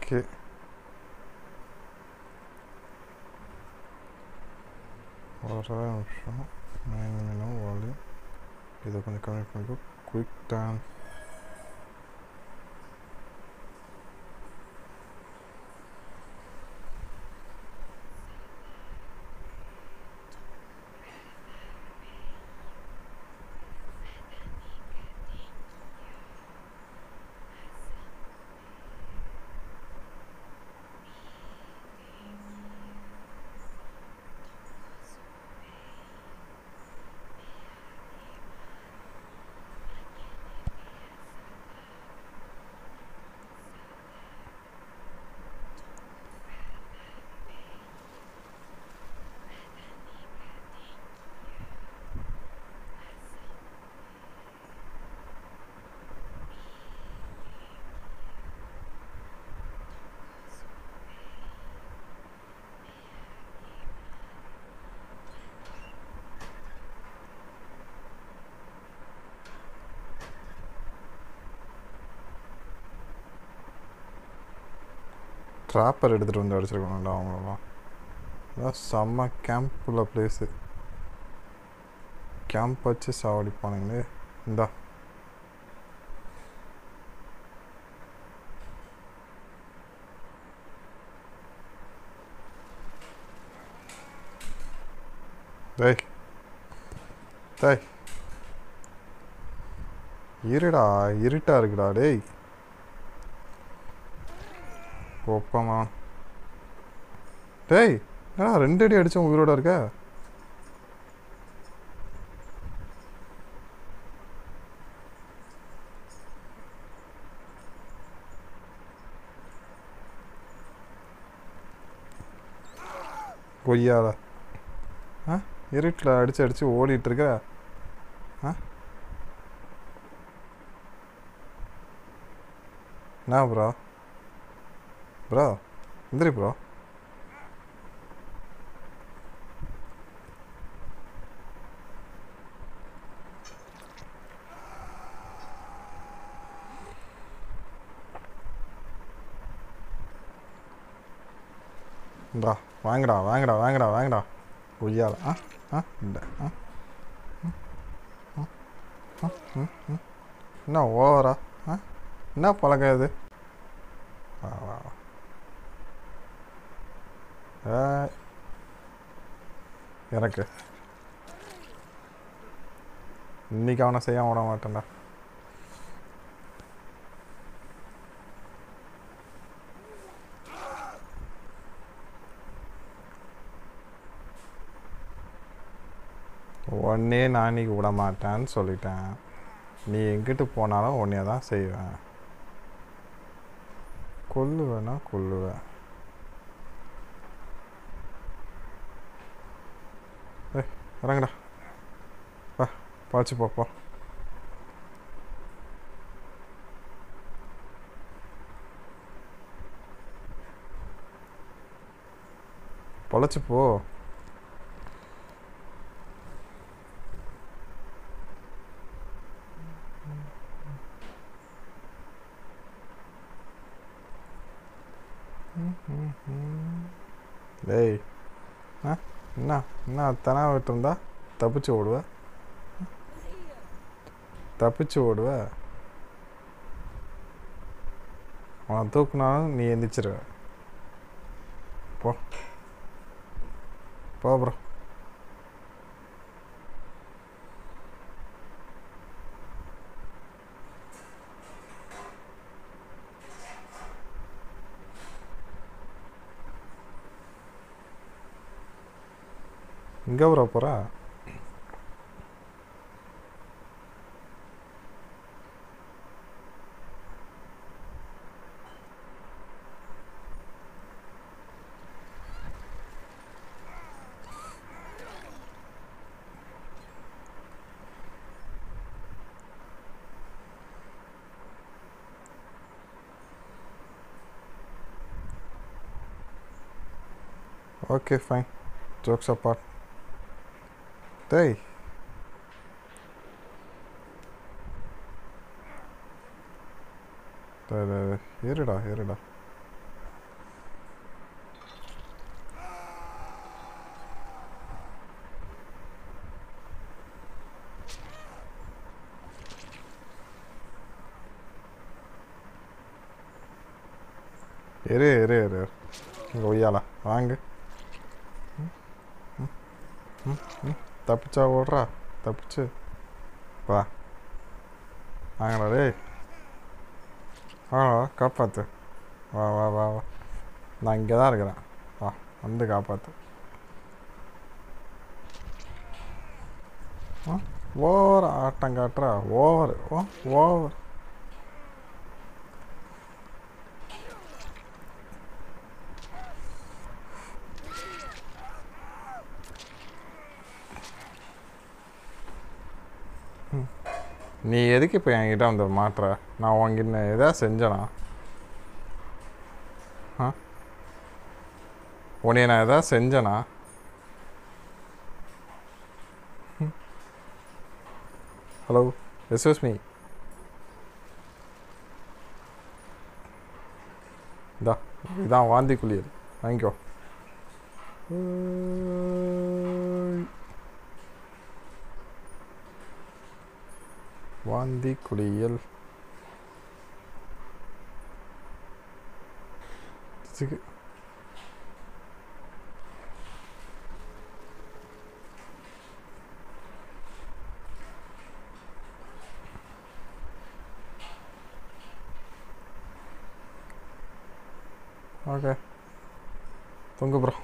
Okay ஒரு நிமிஷம் nine minimum volume இதை கொஞ்சம் கம்மி பண்ணிக்கோ குயிக் டான் ட்ராப்பர் எடுத்துகிட்டு வந்து அடிச்சிருக்கணும்டா அவங்களெல்லாம் அதான் செம்ம கேம்ப் உள்ள பிளேஸு கேம்ப் வச்சு சாவடிப்பானுங்களே இந்தா டேய் டேய் இருடா இருட்டா இருக்குடா டேய் ஒப்பமா டேய் என்னடா ரெண்டு அடி அடிச்சவன் உயிரோட இருக்க கொய்யால ஆ இருட்டில் அடிச்சு அடிச்சு ஓடிட்டு இருக்க ஆ என்ன ப்ரோ ப்ரோ எந்திரி ப்ரோ இந்தா வாங்கடா வாங்கடா வாங்கடா வாங்கடா கொய்யால ஆ ஆ இந்த ஆ ம், ம், ம், ம், ம். என்ன ஓவரா ஆ என்ன பழக்கம் இது வா வா வா ஏய். எனக்கு இன்னைக்கு அவனை செய்ய விட மாட்டேன்டா உடனே நான் இன்னைக்கு விட மாட்டேன்னு சொல்லிட்டேன் நீ எங்கிட்டு போனாலும் உன்னைய தான் செய்வேன் கொல்லுவேனா கொல்லுவேன் ஏய் இறங்குடா வா பாய்ச்சி போ பொழைச்சி போ டேய் ஆ என்ன என்ன தனா விட்டுருந்தா தப்பிச்சு ஓடுவ தப்பிச்சு ஓடுவ அவன் தூக்குனாலும் நீ எந்திரிச்சிருவ போ போ ப்ரோ எங்கே ப்ரோ போகிறா ஓகே ஃபைன் ஜோக்ஸ் அப்பார்ட் டேய் டேய், டேய், டேய், இருடா இருடா இரு இரு இரு இங்கே ஒய்யால வாங்கு ம், ம், ம், ம். தப்பிச்சா ஓடுறா தப்பிச்சு வா வாங்கடா டேய் வாடா காப்பாற்று வா வா வா வா நான் இங்கே தான் இருக்கிறேன் வா வந்து காப்பாற்று ஓவர் ஆட்டம் காட்டுறா ஓவர் ஓ ஓவர் நீ எதுக்கு இப்போ என்கிட்ட வந்து மாட்டுற நான் உங்ககிட்ட எதாவது செஞ்சேனா ஆ உன்னைய நான் எதாவது செஞ்சேனா ஹலோ எஸ்எஸ் மீ இதா இதான் வாந்தி குளியல் வாங்கிக்கோ ஏய். வாந்தி குளியல் சிக்கு. ஓகே தொங்கு ப்ரோ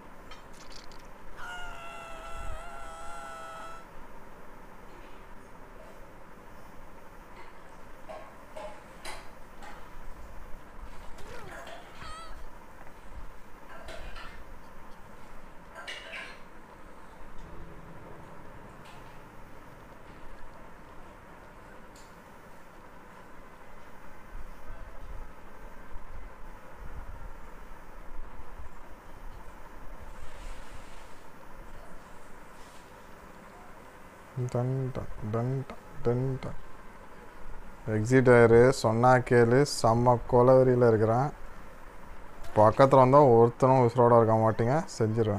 டன் டன் டன் டன் டன் டன் எக்ஸிட் ஆயிரு சொன்னா கேளு செம்ம கொலவரியில் இருக்கிறேன் பக்கத்தில் வந்தால் ஒருத்தனும் உசுரோட இருக்க மாட்டீங்க செஞ்சிருவேன்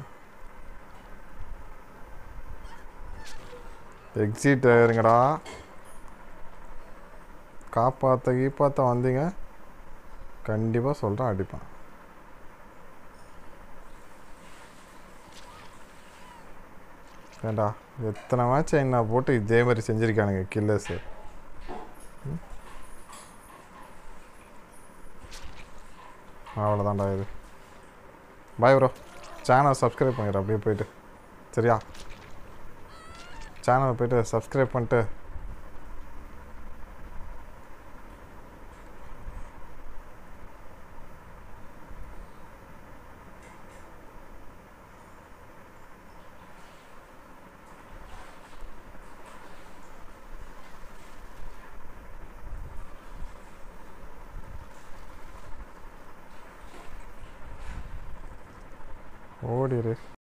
எக்ஸிட் ஆயிருங்கடா காப்பாற்ற கீப்பாத்த வந்தீங்க கண்டிப்பாக சொல்கிறேன் அடிப்பேன் ஏண்டா எத்தனை மேட்ச் என்ன போட்டு இதே மாதிரி செஞ்சுருக்கானுங்க கில்லர்ஸு அவ்வளோதான்டா இது பாய் ப்ரோ சேனல் சப்ஸ்கிரைப் பண்ணிடுற அப்படியே போயிட்டு சரியா சேனலை போயிட்டு சப்ஸ்கிரைப் பண்ணிட்டு ஓடிரு